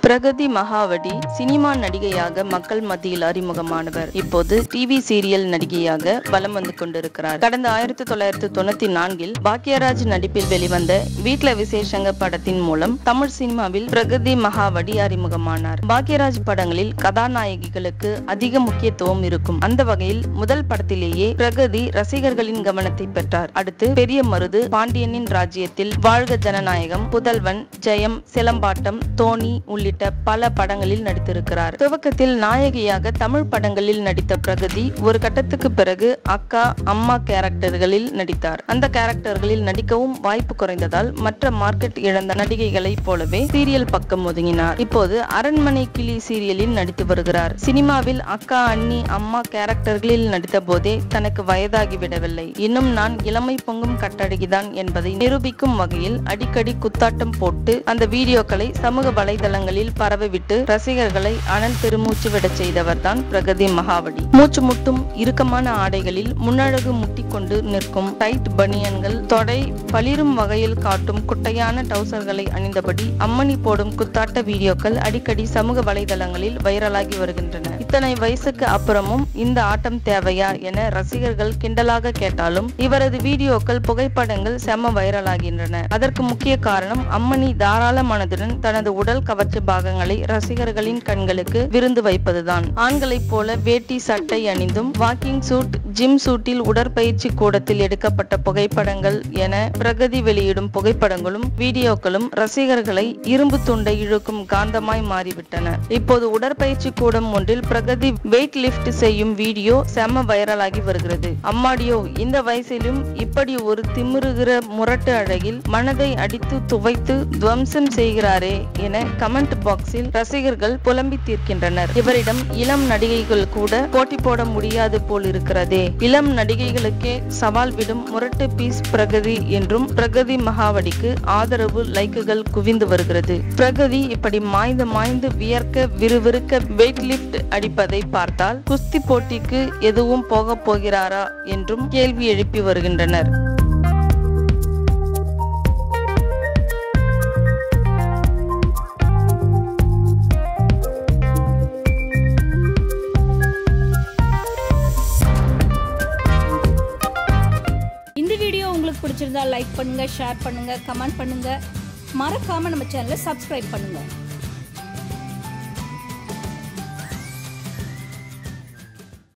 Pragati மகாவடி cinema நடிகையாக மக்கள் மத்தியில் அறிமுகமானவர் இப்போது டிவி சீரியல் நடிகையாக வலம் வந்து கொண்டிருக்கிறார் கடந்த ஆயிரத்தி தொள்ளாயிரத்தி தொண்ணூத்தி நான்கில் பாக்யராஜ் நடிப்பில் வெளிவந்த வீட்ல விசேஷங்க படத்தின் மூலம் தமிழ் சினிமாவில் பிரகதி மகாவடி அறிமுகமானார் பாக்யராஜ் படங்களில் கதாநாயகிகளுக்கு அதிக முக்கியத்துவம் இருக்கும் அந்த வகையில் முதல் படத்திலேயே பிரகதி ரசிகர்களின் கவனத்தை பெற்றார் அடுத்து பெரிய மருது பாண்டியனின் ராஜ்யத்தில் வாழ்க ஜனநாயகம் புதல்வன் ஜெயம் சிலம்பாட்டம் தோணி உள்ளிட்ட பல படங்களில் நடித்திருக்கிறார் துவக்கத்தில் நாயகியாக தமிழ் படங்களில் நடித்த பிரகதி ஒரு கட்டத்துக்கு பிறகு அக்கா அம்மா கேரக்டர்களில் நடித்தார் அந்த கேரக்டர்களில் நடிக்கவும் வாய்ப்பு குறைந்ததால் மற்ற மார்க்கெட் இழந்த நடிகைகளைப் போலவே சீரியல் பக்கம் ஒதுங்கினார் இப்போது அரண்மனை கிளி சீரியலில் நடித்து வருகிறார் சினிமாவில் அக்கா அண்ணி அம்மா கேரக்டர்களில் நடித்த போதே தனக்கு வயதாகிவிடவில்லை இன்னும் நான் இளமை பொங்கும் கட்டழகிதான் என்பதை நிரூபிக்கும் வகையில் அடிக்கடி குத்தாட்டம் போட்டு அந்த வீடியோக்களை சமூக வலைதளங்களில் பரவவிட்டு ரசிகர்களை அனல் பெருமூச்சு விடச் செய்தவர்தான் பிரகதி மகாவடி மூச்சு முட்டும் இறுக்கமான ஆடைகளில் முன்னழகு முட்டிக்கொண்டு நிற்கும் டைட் பனியன்கள் தொடை பளிரும் வகையில் காட்டும் குட்டையான டவுசர்களை அணிந்தபடி அம்மணி போடும் குத்தாட்ட வீடியோக்கள் அடிக்கடி சமூக வலைதளங்களில் வைரலாகி வருகின்றன இத்தனை வயசுக்கு அப்புறமும் இந்த ஆட்டம் தேவையா என ரசிகர்கள் கிண்டலாக கேட்டாலும் இவரது வீடியோக்கள் புகைப்படங்கள் செம வைரலாகின்றன அதற்கு முக்கிய காரணம் அம்மணி தாராள மனதுடன் தனது உடல் கவர்ச்சி பாகங்களை ரசிகர்களின் கண்களுக்கு விருந்து வைப்பதுதான் ஆண்களைப் போல வேட்டி சட்டை அணிந்தும் வாக்கிங் சூட் ஜிம் சூட்டில் உடற்பயிற்சி கூடத்தில் எடுக்கப்பட்ட புகைப்படங்கள் என பிரகதி வெளியிடும் புகைப்படங்களும் வீடியோக்களும் ரசிகர்களை இரும்பு துண்டை இழுக்கும் காந்தமாய் மாறிவிட்டன இப்போது உடற்பயிற்சி கூடம் ஒன்றில் பிரகதி வெயிட் லிஃப்ட் செய்யும் வீடியோ செம வைரலாகி வருகிறது அம்மாடியோ இந்த வயசிலும் இப்படி ஒரு திமிருகிற முரட்டு அழகில் மனதை அடித்து துவைத்து துவம்சம் செய்கிறாரே என கமெண்ட் பாக்ஸில் ரசிகர்கள் புலம்பி தீர்க்கின்றனர் இவரிடம் இளம் நடிகைகள் கூட போட்டி போட முடியாது போல் இருக்கிறதே இளம் நடிகைகளுக்கே சவால் விடும் முரட்டு பீஸ் பிரகதி என்றும் பிரகதி மகாவடிக்கு ஆதரவு லைக்குகள் குவிந்து வருகிறது பிரகதி இப்படி மாய்ந்து மாய்ந்து வியர்க்க விறுவிறுக்க வெயிட் லிஃப்ட் அடிப்பதை பார்த்தால் குஸ்தி போட்டிக்கு எதுவும் போக போகிறாரா என்றும் கேள்வி எழுப்பி வருகின்றனர் இந்த வீடியோ உங்களுக்கு பிடிச்சிருந்தா லைக் பண்ணுங்க ஷேர் பண்ணுங்க கமெண்ட் பண்ணுங்க மறக்காம நம்ம சேனலை சப்ஸ்கிரைப் பண்ணுங்க